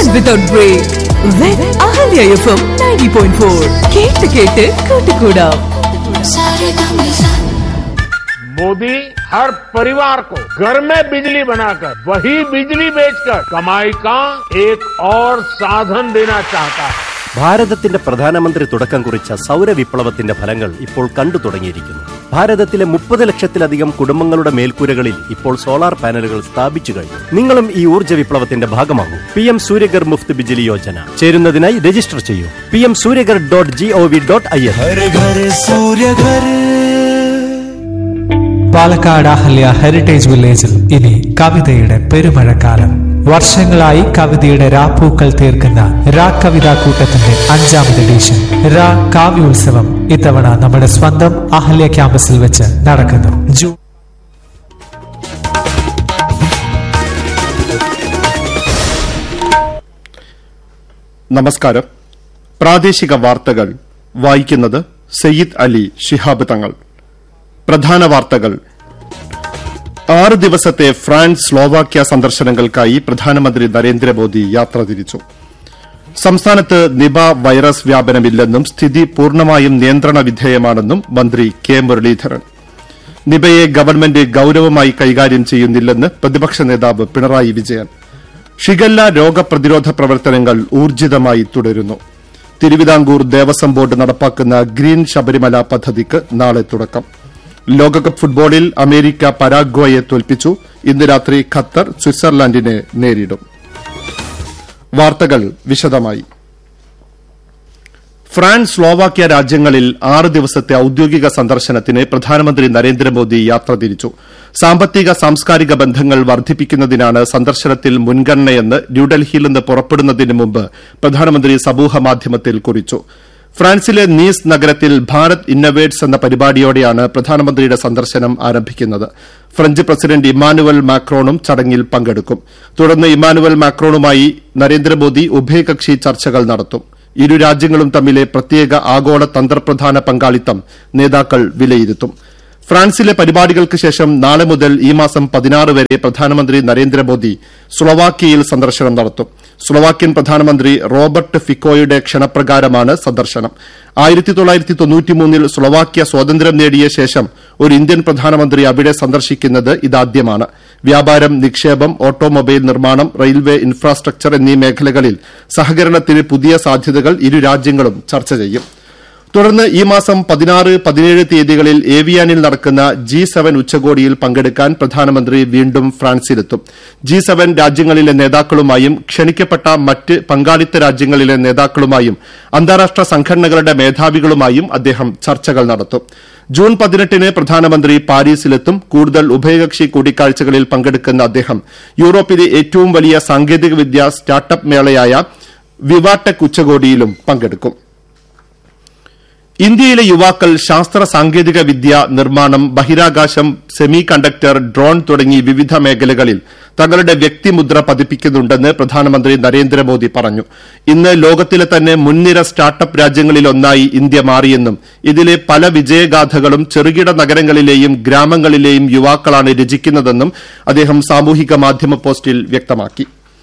without break with Ahalya FM 90.4 കേട്ട് കേട്ട് കൂട്ടുകൂടാം मोदी हर परिवार को घर में बिजली बनाकर वही बिजली बेचकर कमाई का एक और साधन देना चाहता है ഭാരതത്തിന്റെ പ്രധാനമന്ത്രി തുടക്കം കുറിച്ച സൗരവിപ്ലവത്തിന്റെ ഫലങ്ങൾ ഇപ്പോൾ കണ്ടു തുടങ്ങിയിരിക്കുന്നു ഭാരതത്തിലെ മുപ്പത് ലക്ഷത്തിലധികം കുടുംബങ്ങളുടെ മേൽക്കൂരകളിൽ ഇപ്പോൾ സോളാർ പാനലുകൾ സ്ഥാപിച്ചു കഴിഞ്ഞു നിങ്ങളും ഈ ഊർജ്ജ വിപ്ലവത്തിന്റെ ഭാഗമാകൂ പി എം സൂര്യഗർ മുഫ്ത് ബിജിലി യോജന ചേരുന്നതിനായി രജിസ്റ്റർ ചെയ്യൂ P M Suryaghar dot G O V dot I N Ghar Ghar सूर्य घर പാലക്കാട് അഹല്യ ഹെറിറ്റേജ് വില്ലേജിൽ ഇനി കവിതയുടെ പെരുമഴക്കാലം വർഷങ്ങളായി കവിതയുടെ രാപ്പൂക്കൾ തീർക്കുന്ന രാ കവിതാ കൂട്ടത്തിന്റെ അഞ്ചാമത് എഡിഷൻ രാ കാവ്യോത്സവം ഇത്തവണ നമ്മുടെ സ്വന്തം അഹല്യ ക്യാമ്പസിൽ വെച്ച് നടക്കുന്നു ജൂൺ നമസ്കാരം പ്രാദേശിക വാർത്തകൾ വായിക്കുന്നത് സയ്യിദ് അലി ശിഹാബ് തങ്ങൾ പ്രധാന വാർത്തകൾ ആറ് ദിവസത്തെ ഫ്രാൻസ് സ്ലോവാക്യ സന്ദർശനങ്ങൾക്കായി പ്രധാനമന്ത്രി നരേന്ദ്രമോദി യാത്ര തിരിച്ചു സംസ്ഥാനത്ത് നിപ വൈറസ് വ്യാപനമില്ലെന്നും സ്ഥിതി പൂർണ്ണമായും നിയന്ത്രണ വിധേയമാണെന്നും മന്ത്രി കെ മുരളീധരൻ നിപയെ ഗവൺമെന്റ് ഗൌരവമായി കൈകാര്യം ചെയ്യുന്നില്ലെന്ന് പ്രതിപക്ഷ നേതാവ് പിണറായി വിജയൻ ഷിഗല്ല രോഗപ്രതിരോധ പ്രവർത്തനങ്ങൾ ഊർജിതമായി തുടരുന്നു തിരുവിതാംകൂർ ദേവസ്വം ബോർഡ് നടപ്പാക്കുന്ന ഗ്രീൻ ശബരിമല പദ്ധതിക്ക് നാളെ തുടക്കം ലോകകപ്പ് ഫുട്ബോളിൽ അമേരിക്ക പരാഗ്വയെ തോൽപ്പിച്ചു ഇന്ന് രാത്രി ഖത്തർ സ്വിറ്റ്സർലാൻഡിനെ നേരിടും വാർത്തകൾ വിശദമായി ഫ്രാൻസ് സ്ലോവാക്യ രാജ്യങ്ങളിൽ ആറ് ദിവസത്തെ ഔദ്യോഗിക സന്ദർശനത്തിന് പ്രധാനമന്ത്രി നരേന്ദ്രമോദി യാത്ര തിരിച്ചു സാമ്പത്തിക സാംസ്കാരിക ബന്ധങ്ങൾ വർദ്ധിപ്പിക്കുന്നതിനാണ് സന്ദർശനത്തിൽ മുൻഗണനയെന്ന് ന്യൂഡൽഹിയിൽ നിന്ന് പുറപ്പെടുന്നതിന് മുമ്പ് പ്രധാനമന്ത്രി സമൂഹമാധ്യമത്തിൽ കുറിച്ചു ഫ്രാൻസിലെ നീസ് നഗരത്തിൽ ഭാരത് ഇന്നവേറ്റ്സ് എന്ന പരിപാടിയോടെയാണ് പ്രധാനമന്ത്രിയുടെ സന്ദർശനം ആരംഭിക്കുന്നത് ഫ്രഞ്ച് പ്രസിഡന്റ് ഇമ്മാനുവൽ മാക്രോണും ചടങ്ങിൽ പങ്കെടുക്കും തുടർന്ന് ഇമ്മാനുവൽ മാക്രോണുമായി നരേന്ദ്രമോദി ഉഭയകക്ഷി ചർച്ചകൾ നടത്തും ഇരു രാജ്യങ്ങളും തമ്മിലെ പ്രത്യേക ആഗോള തന്ത്രപ്രധാന പങ്കാളിത്തം നേതാക്കൾ വിലയിരുത്തും ഫ്രാൻസിലെ പരിപാടികൾക്ക് ശേഷം നാളെ മുതൽ ഈ മാസം പതിനാറ് വരെ പ്രധാനമന്ത്രി നരേന്ദ്രമോദി സ്ലൊവാക്യയിൽ സന്ദർശനം നടത്തും സ്ലൊവാക്യൻ പ്രധാനമന്ത്രി റോബർട്ട് ഫിക്കോയുടെ ക്ഷണപ്രകാരമാണ് സന്ദർശനം ആയിരത്തി തൊള്ളായിരത്തി തൊണ്ണൂറ്റിമൂന്നിൽ സ്ലൊവാക്യ സ്വാതന്ത്ര്യം നേടിയ ശേഷം ഒരു ഇന്ത്യൻ പ്രധാനമന്ത്രി അവിടെ സന്ദർശിക്കുന്നത് ഇതാദ്യമാണ് വ്യാപാരം നിക്ഷേപം ഓട്ടോമൊബൈൽ നിർമ്മാണം റെയിൽവേ ഇൻഫ്രാസ്ട്രക്ചർ എന്നീ മേഖലകളിൽ സഹകരണത്തിന് പുതിയ സാധ്യതകൾ ഇരു രാജ്യങ്ങളും ചർച്ച ചെയ്യും തുടർന്ന് ഈ മാസം പതിനാറ് പതിനേഴ് തീയതികളിൽ ഏവിയാനിൽ നടക്കുന്ന ജി സെവൻ ഉച്ചകോടിയിൽ പങ്കെടുക്കാൻ പ്രധാനമന്ത്രി വീണ്ടും ഫ്രാൻസിലെത്തും ജി സെവൻ രാജ്യങ്ങളിലെ നേതാക്കളുമായും ക്ഷണിക്കപ്പെട്ട മറ്റ് പങ്കാളിത്ത രാജ്യങ്ങളിലെ നേതാക്കളുമായും അന്താരാഷ്ട്ര സംഘടനകളുടെ മേധാവികളുമായും അദ്ദേഹം ചർച്ചകൾ നടത്തും ജൂൺ പതിനെട്ടിന് പ്രധാനമന്ത്രി പാരീസിലെത്തും കൂടുതൽ ഉഭയകക്ഷി കൂടിക്കാഴ്ചകളിൽ പങ്കെടുക്കുന്ന അദ്ദേഹം യൂറോപ്പിലെ ഏറ്റവും വലിയ സാങ്കേതികവിദ്യ സ്റ്റാർട്ടപ്പ് മേളയായ വിവാടെക് ഉച്ചകോടിയിലും പങ്കെടുക്കും ഇന്ത്യയിലെ യുവാക്കൾ ശാസ്ത്ര സാങ്കേതിക വിദ്യ നിർമ്മാണം ബഹിരാകാശം സെമി കണ്ടക്ടർ ഡ്രോൺ തുടങ്ങി വിവിധ മേഖലകളിൽ തങ്ങളുടെ വ്യക്തിമുദ്ര പതിപ്പിക്കുന്നുണ്ടെന്ന് പ്രധാനമന്ത്രി നരേന്ദ്രമോദി പറഞ്ഞു ഇന്ന് ലോകത്തിലെ തന്നെ മുൻനിര സ്റ്റാർട്ടപ്പ് രാജ്യങ്ങളിലൊന്നായി ഇന്ത്യ മാറിയെന്നും ഇതിലെ പല വിജയഗാഥകളും ചെറുകിട നഗരങ്ങളിലെയും ഗ്രാമങ്ങളിലെയും യുവാക്കളാണ് രചിക്കുന്നതെന്നും അദ്ദേഹം സാമൂഹിക മാധ്യമ പോസ്റ്റിൽ വ്യക്തമാക്കി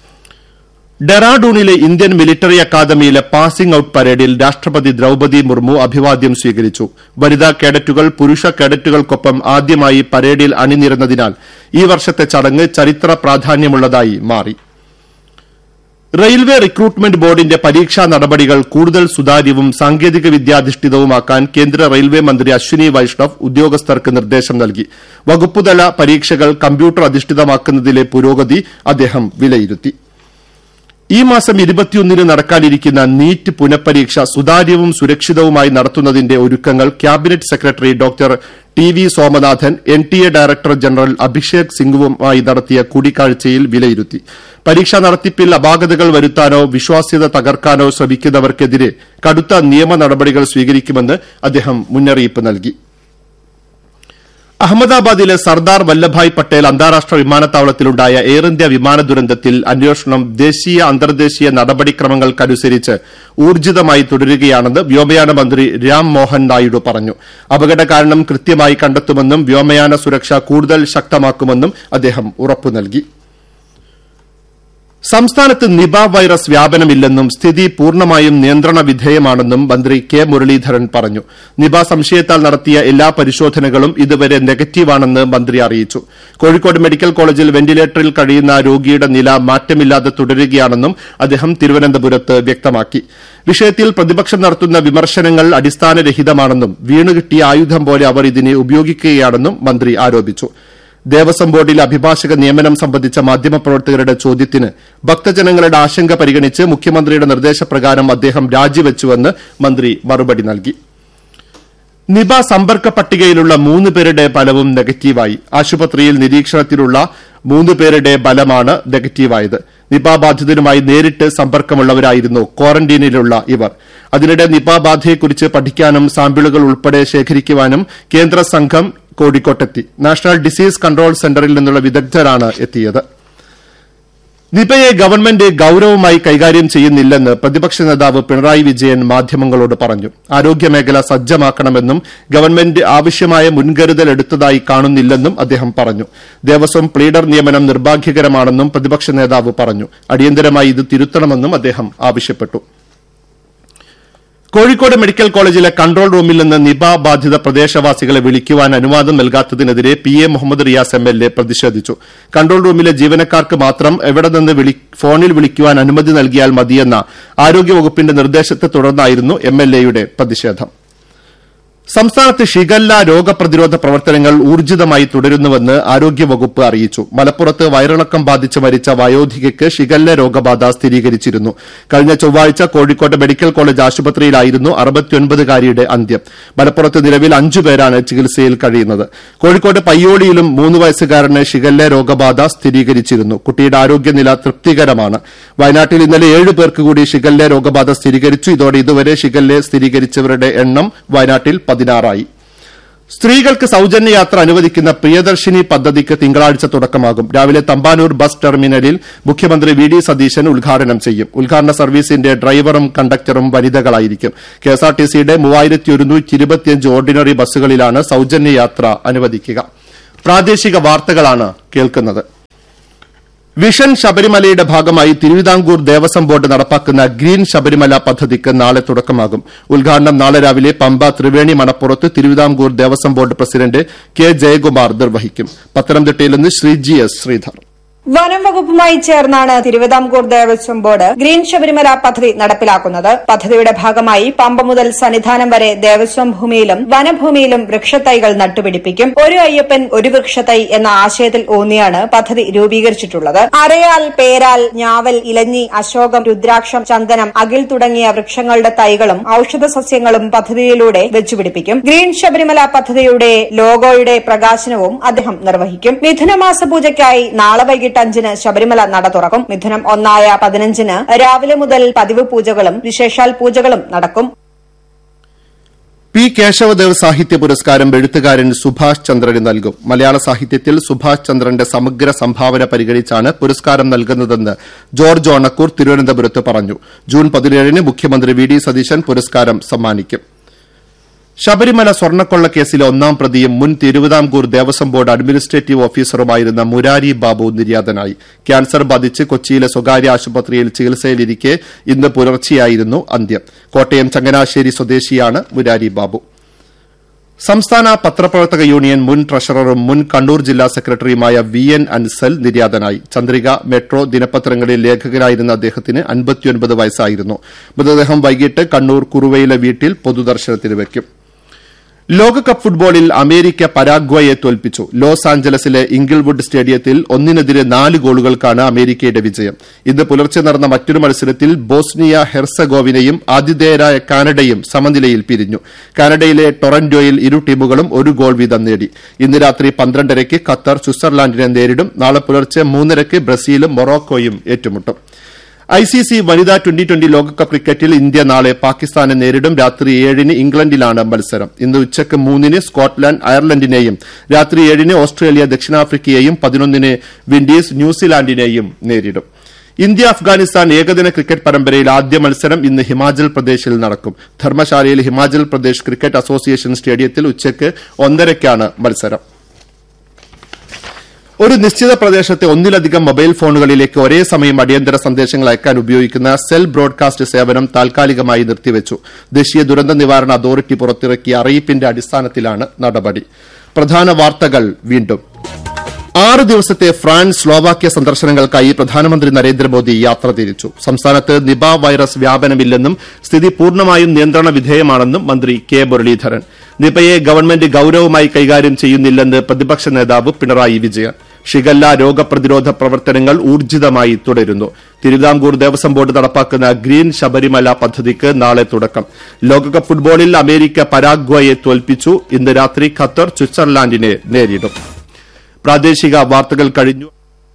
ഡെറാഡൂണിലെ ഇന്ത്യൻ മിലിറ്ററി അക്കാദമിയിലെ പാസിംഗ് ഔട്ട് പരേഡിൽ രാഷ്ട്രപതി ദ്രൌപതി മുർമു അഭിവാദ്യം സ്വീകരിച്ചു വനിതാ കേഡറ്റുകൾ പുരുഷ കേഡറ്റുകൾക്കൊപ്പം ആദ്യമായി പരേഡിൽ അണിനിരന്നതിനാൽ ഈ വർഷത്തെ ചടങ്ങ് ചരിത്ര പ്രാധാന്യമുള്ളതായി മാറി റെയിൽവേ റിക്രൂട്ട്മെന്റ് ബോർഡിന്റെ പരീക്ഷാ നടപടികൾ കൂടുതൽ സുതാര്യവും സാങ്കേതിക വിദ്യാധിഷ്ഠിതവുമാക്കാൻ കേന്ദ്ര റെയിൽവേ മന്ത്രി അശ്വിനി വൈഷ്ണവ് ഉദ്യോഗസ്ഥർക്ക് നിർദ്ദേശം നൽകി വകുപ്പുതല പരീക്ഷകൾ കമ്പ്യൂട്ടർ അധിഷ്ഠിതമാക്കുന്നതിലെ പുരോഗതി അദ്ദേഹം വിലയിരുത്തി ഈ മാസം ഇരുപത്തിയൊന്നിന് നടക്കാനിരിക്കുന്ന നീറ്റ് പുനഃപരീക്ഷ സുതാര്യവും സുരക്ഷിതവുമായി നടത്തുന്നതിന്റെ ഒരുക്കങ്ങൾ cabinet secretary doctor T V Somanathan N T A director general Abhishek സിംഗുവുമായി നടത്തിയ കൂടിക്കാഴ്ചയിൽ വിലയിരുത്തി പരീക്ഷാ നടത്തിപ്പിൽ അപാകതകൾ വരുത്താനോ വിശ്വാസ്യത തകർക്കാനോ ശ്രമിക്കുന്നവർക്കെതിരെ കടുത്ത നിയമ നടപടികൾ സ്വീകരിക്കുമെന്ന് അദ്ദേഹം മുന്നറിയിപ്പ് നൽകി അഹമ്മദാബാദിലെ സർദാർ വല്ലഭായ് പട്ടേൽ അന്താരാഷ്ട്ര വിമാനത്താവളത്തിലുണ്ടായ എയർ ഇന്ത്യ വിമാന ദുരന്തത്തിൽ അന്വേഷണം ദേശീയ അന്തർദേശീയ നടപടിക്രമങ്ങൾക്കനുസരിച്ച് ഊർജിതമായി തുടരുകയാണെന്ന് വ്യോമയാന മന്ത്രി രാം മോഹൻ നായിഡു പറഞ്ഞു അപകട കാരണം കൃത്യമായി കണ്ടെത്തുമെന്നും വ്യോമയാന സുരക്ഷ കൂടുതൽ ശക്തമാക്കുമെന്നും അദ്ദേഹം ഉറപ്പു നൽകി സംസ്ഥാനത്ത് നിപ വൈറസ് വ്യാപനമില്ലെന്നും സ്ഥിതി പൂർണ്ണമായും നിയന്ത്രണ വിധേയമാണെന്നും മന്ത്രി കെ മുരളീധരൻ പറഞ്ഞു നിപ സംശയത്താൽ നടത്തിയ എല്ലാ പരിശോധനകളും ഇതുവരെ നെഗറ്റീവാണെന്ന് മന്ത്രി അറിയിച്ചു കോഴിക്കോട് മെഡിക്കൽ കോളേജിൽ വെന്റിലേറ്ററിൽ കഴിയുന്ന രോഗിയുടെ നില മാറ്റമില്ലാതെ തുടരുകയാണെന്നും അദ്ദേഹം തിരുവനന്തപുരത്ത് വ്യക്തമാക്കി വിഷയത്തിൽ പ്രതിപക്ഷം നടത്തുന്ന വിമർശനങ്ങൾ അടിസ്ഥാനരഹിതമാണെന്നും വീണുകിട്ടിയ ആയുധം പോലെ അവർ ഇതിനെ ഉപയോഗിക്കുകയാണെന്നും മന്ത്രി ആരോപിച്ചു ദേവസ്വം ബോർഡിലെ അഭിഭാഷക നിയമനം സംബന്ധിച്ച മാധ്യമപ്രവർത്തകരുടെ ചോദ്യത്തിന് ഭക്തജനങ്ങളുടെ ആശങ്ക പരിഗണിച്ച് മുഖ്യമന്ത്രിയുടെ നിർദ്ദേശപ്രകാരം അദ്ദേഹം രാജിവെച്ചുവെന്ന് മന്ത്രി മറുപടി നൽകി നിപ സമ്പർക്ക പട്ടികയിലുള്ള മൂന്ന് പേരുടെ ഫലവും നെഗറ്റീവായി ആശുപത്രിയിൽ നിരീക്ഷണത്തിലുള്ള മൂന്ന് പേരുടെ ഫലമാണ് നെഗറ്റീവായത് നിപ ബാധിതരുമായി നേരിട്ട് സമ്പർക്കമുള്ളവരായിരുന്നു ക്വാറന്റീനിലുള്ള ഇവർ അതിനിടെ നിപ ബാധയെക്കുറിച്ച് പഠിക്കാനും സാമ്പിളുകൾ ഉൾപ്പെടെ ശേഖരിക്കുവാനും കേന്ദ്ര സംഘം കോഴിക്കോട്ടെത്തി നാഷണൽ ഡിസീസ് കൺട്രോൾ സെന്ററിൽ നിന്നുള്ള വിദഗ്ധരാണ് എത്തിയത് നിപയെ ഗവൺമെന്റ് ഗൌരവമായി കൈകാര്യം ചെയ്യുന്നില്ലെന്ന് പ്രതിപക്ഷ നേതാവ് പിണറായി വിജയൻ മാധ്യമങ്ങളോട് പറഞ്ഞു ആരോഗ്യമേഖല സജ്ജമാക്കണമെന്നും ഗവൺമെന്റ് ആവശ്യമായ മുൻകരുതൽ എടുത്തതായി കാണുന്നില്ലെന്നും അദ്ദേഹം പറഞ്ഞു ദേവസ്വം പ്ലീഡർ നിയമനം നിർഭാഗ്യകരമാണെന്നും പ്രതിപക്ഷ നേതാവ് പറഞ്ഞു അടിയന്തരമായി ഇത് തിരുത്തണമെന്നും അദ്ദേഹം ആവശ്യപ്പെട്ടു കോഴിക്കോട് മെഡിക്കൽ കോളേജിലെ കൺട്രോൾ റൂമിൽ നിന്ന് നിപ ബാധിത പ്രദേശവാസികളെ വിളിക്കുവാൻ അനുവാദം നൽകാത്തതിനെതിരെ P A Muhammad Riyas M L A പ്രതിഷേധിച്ചു കൺട്രോൾ റൂമിലെ ജീവനക്കാർക്ക് മാത്രം എവിടെ നിന്ന് വിളി- ഫോണിൽ വിളിക്കുവാൻ അനുമതി നൽകിയാൽ മതിയെന്ന ആരോഗ്യവകുപ്പിന്റെ നിർദ്ദേശത്തെ തുടർന്നായിരുന്നു എം എൽ എയുടെ പ്രതിഷേധം സംസ്ഥാനത്ത് ഷിഗല്ല രോഗപ്രതിരോധ പ്രവർത്തനങ്ങൾ ഊർജിതമായി തുടരുന്നുവെന്ന് ആരോഗ്യവകുപ്പ് അറിയിച്ചു മലപ്പുറത്ത് വയറിളക്കം ബാധിച്ച് മരിച്ച വയോധികയ്ക്ക് ഷിഗല്ല രോഗബാധ സ്ഥിരീകരിച്ചിരുന്നു കഴിഞ്ഞ ചൊവ്വാഴ്ച കോഴിക്കോട് മെഡിക്കൽ കോളേജ് ആശുപത്രിയിലായിരുന്നു അറുപത്തിയൊൻപതുകാരിയുടെ അന്ത്യം മലപ്പുറത്ത് നിലവിൽ അഞ്ചു പേരാണ് ചികിത്സയിൽ കഴിയുന്നത് കോഴിക്കോട് പയ്യോളിയിലും മൂന്ന് വയസ്സുകാരന് ഷിഗല്ല രോഗബാധ സ്ഥിരീകരിച്ചിരുന്നു കുട്ടിയുടെ ആരോഗ്യനില തൃപ്തികരമാണ് വയനാട്ടിൽ ഇന്നലെ ഏഴ് പേർക്ക് കൂടി ഷിഗല്ല രോഗബാധ സ്ഥിരീകരിച്ചു ഇതോടെ ഇതുവരെ ഷിഗല്ല സ്ഥിരീകരിച്ചവരുടെ എണ്ണം വയനാട്ടിൽ പതിനാറായി സ്ത്രീകൾക്ക് സൌജന്യ യാത്ര അനുവദിക്കുന്ന പ്രിയദർശിനി പദ്ധതിക്ക് തിങ്കളാഴ്ച തുടക്കമാകും രാവിലെ തമ്പാനൂർ ബസ് ടെർമിനലിൽ മുഖ്യമന്ത്രി വി ഡി സതീശൻ ഉദ്ഘാടനം ചെയ്യും ഉദ്ഘാടന സർവീസിന്റെ ഡ്രൈവറും കണ്ടക്ടറും വനിതകളായിരിക്കും കെഎസ്ആർടിസിയുടെ മൂവായിരത്തി ഒരുന്നൂറ്റി ഇരുപത്തിയഞ്ച് ഓർഡിനറി ബസ്സുകളിലാണ് സൌജന്യ യാത്ര അനുവദിക്കുക പ്രാദേശിക വാർത്തകളാണ് കേൾക്കുന്നത് വിഷൻ ശബരിമലയുടെ ഭാഗമായി തിരുവിതാംകൂർ ദേവസ്വം ബോർഡ് നടപ്പാക്കുന്ന ഗ്രീൻ ശബരിമല പദ്ധതിക്ക് നാളെ തുടക്കമാകും ഉദ്ഘാടനം നാളെ രാവിലെ പമ്പ ത്രിവേണി മണപ്പുറത്ത് Travancore Devaswom board president K Jayakumar നിർവഹിക്കും പത്തനംതിട്ടയിൽ നിന്ന് ശ്രീജി എസ് ശ്രീധർ വനം വകുപ്പുമായി ചേർന്നാണ് തിരുവിതാംകൂർ ദേവസ്വം ബോർഡ് ഗ്രീൻ ശബരിമല പദ്ധതി നടപ്പിലാക്കുന്നത് പദ്ധതിയുടെ ഭാഗമായി പമ്പ മുതൽ സന്നിധാനം വരെ ദേവസ്വം ഭൂമിയിലും വനഭൂമിയിലും വൃക്ഷത്തൈകൾ നട്ടുപിടിപ്പിക്കും ഒരു അയ്യപ്പൻ ഒരു വൃക്ഷത്തൈ എന്ന ആശയത്തിൽ ഊന്നിയാണ് പദ്ധതി രൂപീകരിച്ചിട്ടുള്ളത് അരയാൽ പേരാൽ ഞാവൽ ഇലഞ്ഞി അശോകം രുദ്രാക്ഷം ചന്ദനം അകിൽ തുടങ്ങിയ വൃക്ഷങ്ങളുടെ തൈകളും ഔഷധ സസ്യങ്ങളും പദ്ധതിയിലൂടെ വെച്ചുപിടിപ്പിക്കും ഗ്രീൻ ശബരിമല പദ്ധതിയുടെ ലോഗോയുടെ പ്രകാശനവും അദ്ദേഹം നിർവഹിക്കും മിഥുനമാസ പൂജയ്ക്കായി നാളെ വൈകിട്ട് അഞ്ചിന് ശബരിമല നട തുറക്കും മിഥുനം ഒന്നായ പതിനഞ്ചിന് രാവിലെ മുതൽ പതിവ് പൂജകളും വിശേഷാൽ പൂജകളും നടക്കും പി കേശവദേവ് സാഹിത്യ പുരസ്കാരം എഴുത്തുകാരൻ സുഭാഷ് ചന്ദ്രന് നൽകും മലയാള സാഹിത്യത്തിൽ സുഭാഷ് ചന്ദ്രന്റെ സമഗ്ര സംഭാവന പരിഗണിച്ചാണ് പുരസ്കാരം നൽകുന്നതെന്ന് ജോർജ് ഓണക്കൂർ തിരുവനന്തപുരത്ത് പറഞ്ഞു ജൂൺ പതിനേഴിന് മുഖ്യമന്ത്രി വി ഡി സതീശൻ പുരസ്കാരം സമ്മാനിക്കും ശബരിമല സ്വർണ്ണക്കൊള്ള കേസിലെ ഒന്നാം പ്രതിയും മുൻ തിരുവിതാംകൂർ ദേവസ്വം ബോർഡ് അഡ്മിനിസ്ട്രേറ്റീവ് ഓഫീസറുമായിരുന്ന മുരാരി ബാബു നിര്യാതനായി ക്യാൻസർ ബാധിച്ച് കൊച്ചിയിലെ സ്വകാര്യ ആശുപത്രിയിൽ ചികിത്സയിലിരിക്കെ ഇന്ന് പുലർച്ചെയായിരുന്നു അന്ത്യം കോട്ടയം ചങ്ങനാശ്ശേരി സ്വദേശിയാണ് മുരാരി ബാബു സംസ്ഥാന പത്രപ്രവർത്തക യൂണിയൻ മുൻ ട്രഷററും മുൻ കണ്ണൂർ ജില്ലാ സെക്രട്ടറിയുമായ വി എൻ അൻസൽ നിര്യാതനായി ചന്ദ്രിക മെട്രോ ദിനപത്രങ്ങളിൽ ലേഖകനായിരുന്ന അദ്ദേഹത്തിന് അൻപത്തിയൊൻപത് വയസ്സായിരുന്നു മൃതദേഹം വൈകിട്ട് കണ്ണൂർ കുറുവയിലെ വീട്ടിൽ പൊതുദർശനത്തിന് വയ്ക്കും ലോകകപ്പ് ഫുട്ബോളിൽ അമേരിക്ക പരാഗ്വയെ തോൽപ്പിച്ചു ലോസ് ആഞ്ചലസിലെ ഇംഗിൾവുഡ് സ്റ്റേഡിയത്തിൽ ഒന്നിനെതിരെ നാല് ഗോളുകൾക്കാണ് അമേരിക്കയുടെ വിജയം ഇന്ന് പുലർച്ചെ നടന്ന മറ്റൊരു മത്സരത്തിൽ ബോസ്നിയ ഹെർസഗോവിനയും ആതിഥേയരായ കാനഡയും സമനിലയിൽ പിരിഞ്ഞു കാനഡയിലെ ടൊറന്റോയിൽ ഇരു ടീമുകളും ഒരു ഗോൾ വീതം നേടി ഇന്ന് രാത്രി പന്ത്രണ്ടരയ്ക്ക് ഖത്തർ സ്വിറ്റ്സർലാൻഡിനെ നേരിടും നാളെ പുലർച്ചെ മൂന്നരയ്ക്ക് ബ്രസീലും മൊറോക്കോയും ഏറ്റുമുട്ടും ഐസിസി വനിതാ ട്വന്റി ട്വന്റി ലോകകപ്പ് ക്രിക്കറ്റിൽ ഇന്ത്യ നാളെ പാകിസ്ഥാനെ നേരിടും രാത്രി ഏഴിന് ഇംഗ്ലണ്ടിലാണ് മത്സരം ഇന്ന് ഉച്ചയ്ക്ക് മൂന്നിന് സ്കോട്ട്ലൻഡ് അയർലൻഡിനെയും രാത്രി ഏഴിന് ഓസ്ട്രേലിയ ദക്ഷിണാഫ്രിക്കയെയും പതിനൊന്നിന് വിൻഡീസ് ന്യൂസിലാൻഡിനെയും നേരിടും ഇന്ത്യ അഫ്ഗാനിസ്ഥാൻ ഏകദിന ക്രിക്കറ്റ് പരമ്പരയിൽ ആദ്യ മത്സരം ഇന്ന് ഹിമാചൽ പ്രദേശിൽ നടക്കും ധർമ്മശാലയിൽ ഹിമാചൽ പ്രദേശ് ക്രിക്കറ്റ് അസോസിയേഷൻ സ്റ്റേഡിയത്തിൽ ഉച്ചയ്ക്ക് ഒന്നരയ്ക്കാണ് മത്സരം ഒരു നിശ്ചിത പ്രദേശത്തെ ഒന്നിലധികം മൊബൈൽ ഫോണുകളിലേക്ക് ഒരേ സമയം അടിയന്തര സന്ദേശങ്ങൾ അയക്കാൻ ഉപയോഗിക്കുന്ന സെൽ ബ്രോഡ്കാസ്റ്റ് സേവനം താൽക്കാലികമായി നിർത്തിവച്ചു ദേശീയ ദുരന്ത നിവാരണ അതോറിറ്റി പുറത്തിറക്കിയ അറിയിപ്പിന്റെ അടിസ്ഥാനത്തിലാണ് നടപടി പ്രധാന വാർത്തകൾ വീണ്ടും ആറ് ദിവസത്തെ ഫ്രാൻസ് സ്ലോവാക്യ സന്ദർശനങ്ങൾക്കായി പ്രധാനമന്ത്രി നരേന്ദ്രമോദി യാത്ര തിരിച്ചു സംസ്ഥാനത്ത് നിപ വൈറസ് വ്യാപനമില്ലെന്നും സ്ഥിതി പൂർണ്ണമായും നിയന്ത്രണ വിധേയമാണെന്നും മന്ത്രി കെ മുരളീധരൻ നിപയെ ഗവൺമെന്റ് ഗൌരവമായി കൈകാര്യം ചെയ്യുന്നില്ലെന്ന് പ്രതിപക്ഷ നേതാവ് പിണറായി വിജയൻ ഷിഗല്ല രോഗപ്രതിരോധ പ്രവർത്തനങ്ങൾ ഊർജിതമായി തുടരുന്നു തിരുവിതാംകൂർ ദേവസ്വം ബോർഡ് നടപ്പാക്കുന്ന ഗ്രീൻ ശബരിമല പദ്ധതിക്ക് നാളെ തുടക്കം ലോകകപ്പ് ഫുട്ബോളിൽ അമേരിക്ക പരാഗ്വയെ തോൽപ്പിച്ചു ഇന്ന് രാത്രി ഖത്തർ സ്വിറ്റ്സർലാൻഡിനെ നേരിടും പ്രാദേശിക വാർത്തകൾ കഴിഞ്ഞു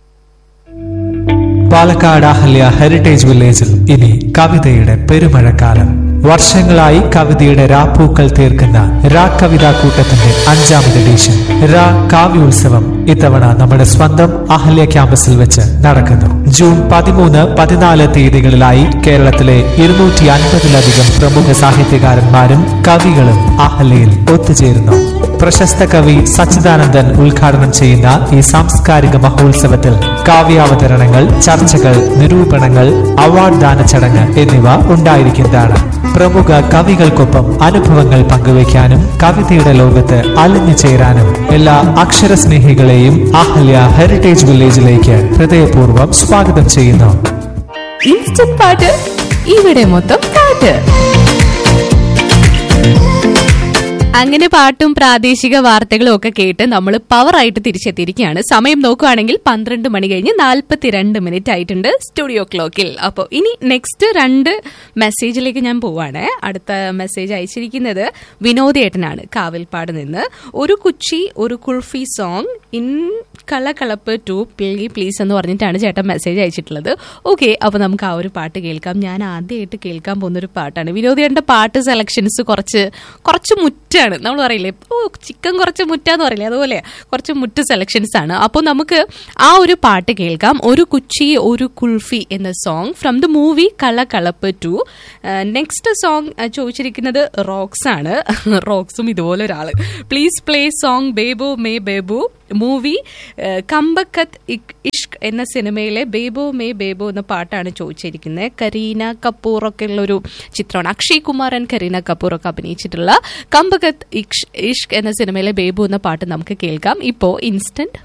പാലക്കാട് അഹല്യ ഹെറിറ്റേജ് വില്ലേജിൽ ഇനി കവിതയുടെ പെരുമഴക്കാലം വർഷങ്ങളായി കവിതയുടെ രാപ്പൂക്കൾ തീർക്കുന്ന രാ കവിതാ കൂട്ടത്തിന്റെ അഞ്ചാമത് എഡീഷൻ രാ കാവ്യോത്സവം ഇത്തവണ നമ്മുടെ സ്വന്തം അഹല്യ ക്യാമ്പസിൽ വെച്ച് നടക്കുന്നു ജൂൺ പതിമൂന്ന് പതിനാല് തീയതികളിലായി കേരളത്തിലെ ഇരുന്നൂറ്റി അൻപതിലധികം പ്രമുഖ സാഹിത്യകാരന്മാരും കവികളും അഹല്യയിൽ ഒത്തുചേരുന്നു പ്രശസ്ത കവി സച്ചിദാനന്ദൻ ഉദ്ഘാടനം ചെയ്യുന്ന ഈ സാംസ്കാരിക മഹോത്സവത്തിൽ കാവ്യാവതരണങ്ങൾ ചർച്ചകൾ നിരൂപണങ്ങൾ അവാർഡ് ദാന ചടങ്ങ് എന്നിവ ഉണ്ടായിരിക്കുന്നതാണ് പ്രമുഖ കവികൾക്കൊപ്പം അനുഭവങ്ങൾ പങ്കുവയ്ക്കാനും കവിതയുടെ ലോകത്ത് അലിഞ്ഞു ചേരാനും എല്ലാ അക്ഷരസ്നേഹികളെയും അഹല്യ ഹെറിറ്റേജ് വില്ലേജിലേക്ക് ഹൃദയപൂർവ്വം സ്വാഗതം ചെയ്യുന്നു ഇൻസ്റ്റന്റ് പാട്ട് ഇവിടെ മൊത്തം പാട്ട് അങ്ങനെ പാട്ടും പ്രാദേശിക വാർത്തകളും ഒക്കെ കേട്ട് നമ്മൾ പവറായിട്ട് തിരിച്ചെത്തിയിരിക്കുകയാണ് സമയം നോക്കുകയാണെങ്കിൽ പന്ത്രണ്ട് മണി കഴിഞ്ഞ് നാൽപ്പത്തിരണ്ട് മിനിറ്റ് ആയിട്ടുണ്ട് സ്റ്റുഡിയോ ക്ലോക്കിൽ അപ്പോൾ ഇനി നെക്സ്റ്റ് രണ്ട് മെസ്സേജിലേക്ക് ഞാൻ പോവാണ് അടുത്ത മെസ്സേജ് അയച്ചിരിക്കുന്നത് വിനോദേട്ടനാണ് കാവിൽപ്പാട് നിന്ന് ഒരു കുച്ചി ഒരു kulfi song in Kalakalappu two പ്ലീ പ്ലീസ് എന്ന് പറഞ്ഞിട്ടാണ് ചേട്ടൻ മെസ്സേജ് അയച്ചിട്ടുള്ളത് ഓക്കെ അപ്പോൾ നമുക്ക് ആ ഒരു പാട്ട് കേൾക്കാം ഞാൻ ആദ്യമായിട്ട് കേൾക്കാൻ പോകുന്ന ഒരു പാട്ടാണ് വിനോദേട്ടൻ്റെ പാട്ട് സെലക്ഷൻസ് കുറച്ച് കുറച്ച് മുറ്റാണ് നമ്മൾ പറയില്ലേ ഓ ചിക്കൻ കുറച്ച് മുറ്റാന്ന് പറയില്ലേ അതുപോലെ കുറച്ച് മുറ്റ് സെലക്ഷൻസ് ആണ് അപ്പോൾ നമുക്ക് ആ ഒരു പാട്ട് കേൾക്കാം ഒരു കുച്ചി ഒരു കുൾഫി എന്ന song from the movie Kalakalappu two next song ചോദിച്ചിരിക്കുന്നത് റോക്സ് ആണ് റോക്സും ഇതുപോലെ ഒരാൾ please play song Bebo Main Bebo movie Kambakkht Ishq എന്ന സിനിമയിലെ ബേബോ മേ ബേബോ എന്ന പാട്ടാണ് ചോദിച്ചിരിക്കുന്നത് കരീന കപൂർ ഒക്കെ ഉള്ള ഒരു ചിത്രമാണ് അക്ഷയ് കുമാർ ആൻഡ് കരീന കപൂർ ഒക്കെ അഭിനയിച്ചിട്ടുള്ള കമ്പകത്ത് ഇഷ്ക് എന്ന സിനിമയിലെ ബേബു എന്ന പാട്ട് നമുക്ക് കേൾക്കാം ഇപ്പോൾ ഇൻസ്റ്റന്റ്